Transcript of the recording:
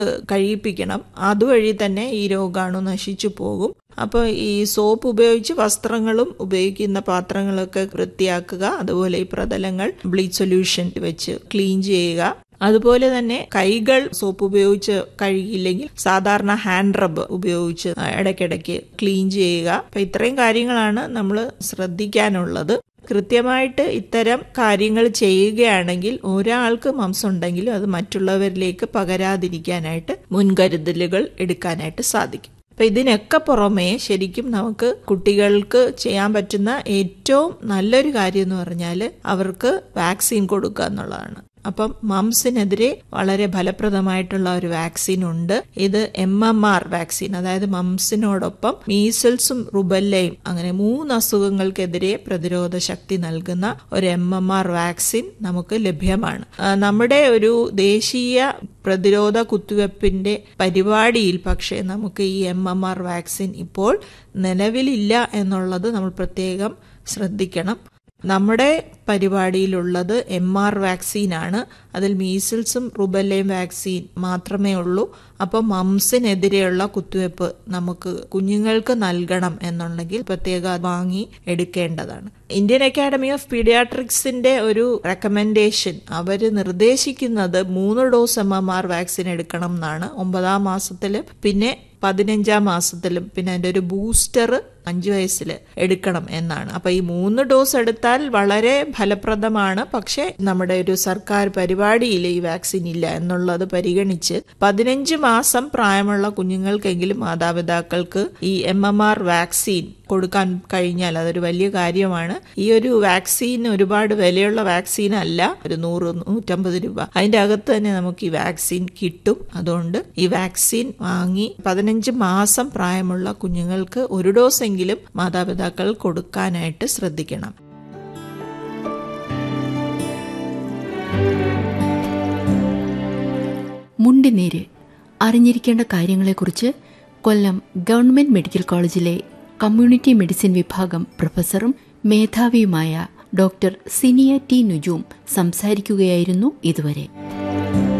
കഴിയിപ്പിക്കണം അതുവഴി തന്നെ ഈ രോഗാണു നശിച്ചു പോകും അപ്പോൾ ഈ സോപ്പ് ഉപയോഗിച്ച് വസ്ത്രങ്ങളും ഉപയോഗിക്കുന്ന പാത്രങ്ങളൊക്കെ വൃത്തിയാക്കുക അതുപോലെ ഈ പ്രതലങ്ങൾ ബ്ലീച്ച് സൊല്യൂഷൻ വെച്ച് ക്ലീൻ ചെയ്യുക അതുപോലെ തന്നെ കൈകൾ സോപ്പ് ഉപയോഗിച്ച് കഴുകിയില്ലെങ്കിൽ സാധാരണ ഹാൻഡ് റബ്ബ് ഉപയോഗിച്ച് ഇടയ്ക്കിടയ്ക്ക് ക്ലീൻ ചെയ്യുക അപ്പൊ ഇത്രയും കാര്യങ്ങളാണ് നമ്മൾ ശ്രദ്ധിക്കാനുള്ളത് കൃത്യമായിട്ട് ഇത്തരം കാര്യങ്ങൾ ചെയ്യുകയാണെങ്കിൽ ഒരാൾക്ക് മംസം ഉണ്ടെങ്കിലും അത് മറ്റുള്ളവരിലേക്ക് പകരാതിരിക്കാനായിട്ട് മുൻകരുതലുകൾ എടുക്കാനായിട്ട് സാധിക്കും അപ്പൊ ഇതിനൊക്കെ പുറമേ ശരിക്കും നമുക്ക് കുട്ടികൾക്ക് ചെയ്യാൻ പറ്റുന്ന ഏറ്റവും നല്ലൊരു കാര്യം എന്ന് പറഞ്ഞാൽ അവർക്ക് വാക്സിൻ കൊടുക്കുക എന്നുള്ളതാണ് അപ്പം മംസിനെതിരെ വളരെ ഫലപ്രദമായിട്ടുള്ള ഒരു വാക്സിൻ ഉണ്ട് ഇത് എം എം ആർ വാക്സിൻ അതായത് മംസിനോടൊപ്പം മീസൽസും റുബല്ലയും അങ്ങനെ മൂന്ന് അസുഖങ്ങൾക്കെതിരെ പ്രതിരോധ ശക്തി നൽകുന്ന ഒരു എം എം ആർ വാക്സിൻ നമുക്ക് ലഭ്യമാണ് നമ്മുടെ ഒരു ദേശീയ പ്രതിരോധ കുത്തിവെപ്പിന്റെ പരിപാടിയിൽ പക്ഷേ നമുക്ക് ഈ എം എം ആർ വാക്സിൻ ഇപ്പോൾ നിലവിലില്ല എന്നുള്ളത് നമ്മൾ പ്രത്യേകം ശ്രദ്ധിക്കണം നമ്മുടെ പരിപാടിയിലുള്ളത് എം ആർ വാക്സിനാണ് അതിൽ മീസിൽസും റുബല്ലയും വാക്സിൻ മാത്രമേ ഉള്ളൂ അപ്പോൾ മംസിനെതിരെയുള്ള കുത്തിവയ്പ്പ് നമുക്ക് കുഞ്ഞുങ്ങൾക്ക് നൽകണം എന്നുണ്ടെങ്കിൽ പ്രത്യേക വാങ്ങി എടുക്കേണ്ടതാണ് ഇന്ത്യൻ അക്കാഡമി ഓഫ് പീഡിയാട്രിക്സിന്റെ ഒരു റെക്കമെൻഡേഷൻ അവർ നിർദ്ദേശിക്കുന്നത് മൂന്ന് dose M M R vaccine എടുക്കണം എന്നാണ് ഒമ്പതാം മാസത്തിൽ പിന്നെ പതിനഞ്ചാം മാസത്തിലും പിന്നെ അതിൻ്റെ ഒരു ബൂസ്റ്റർ അഞ്ചു വയസ്സിൽ എടുക്കണം എന്നാണ് അപ്പൊ ഈ മൂന്ന് ഡോസ് എടുത്താൽ വളരെ ഫലപ്രദമാണ് പക്ഷെ നമ്മുടെ ഒരു സർക്കാർ പരിപാടിയിൽ ഈ വാക്സിൻ ഇല്ല എന്നുള്ളത് പരിഗണിച്ച് പതിനഞ്ച് മാസം പ്രായമുള്ള കുഞ്ഞുങ്ങൾക്കെങ്കിലും മാതാപിതാക്കൾക്ക് ഈ എം എം ആർ വാക്സിൻ കൊടുക്കാൻ കഴിഞ്ഞാൽ അതൊരു വലിയ കാര്യമാണ് ഈ ഒരു വാക്സിൻ ഒരുപാട് വിലയുള്ള വാക്സിൻ അല്ല ഒരു നൂറ് നൂറ്റമ്പത് രൂപ അതിന്റെ അകത്ത് തന്നെ നമുക്ക് ഈ വാക്സിൻ കിട്ടും അതുകൊണ്ട് ഈ വാക്സിൻ വാങ്ങി പതിനഞ്ച് മാസം പ്രായമുള്ള കുഞ്ഞുങ്ങൾക്ക് ഒരു ഡോസ് എങ്കിലും മാതാപിതാക്കൾ കൊടുക്കാനായിട്ട് ശ്രദ്ധിക്കണം മുണ്ടിനീര് അറിഞ്ഞിരിക്കേണ്ട കാര്യങ്ങളെക്കുറിച്ച് കൊല്ലം ഗവൺമെന്റ് മെഡിക്കൽ കോളേജിലെ കമ്മ്യൂണിറ്റി മെഡിസിൻ വിഭാഗം പ്രൊഫസറും മേധാവിയുമായ ഡോക്ടർ സിനിയ ടി നുജൂം സംസാരിക്കുകയായിരുന്നു ഇതുവരെ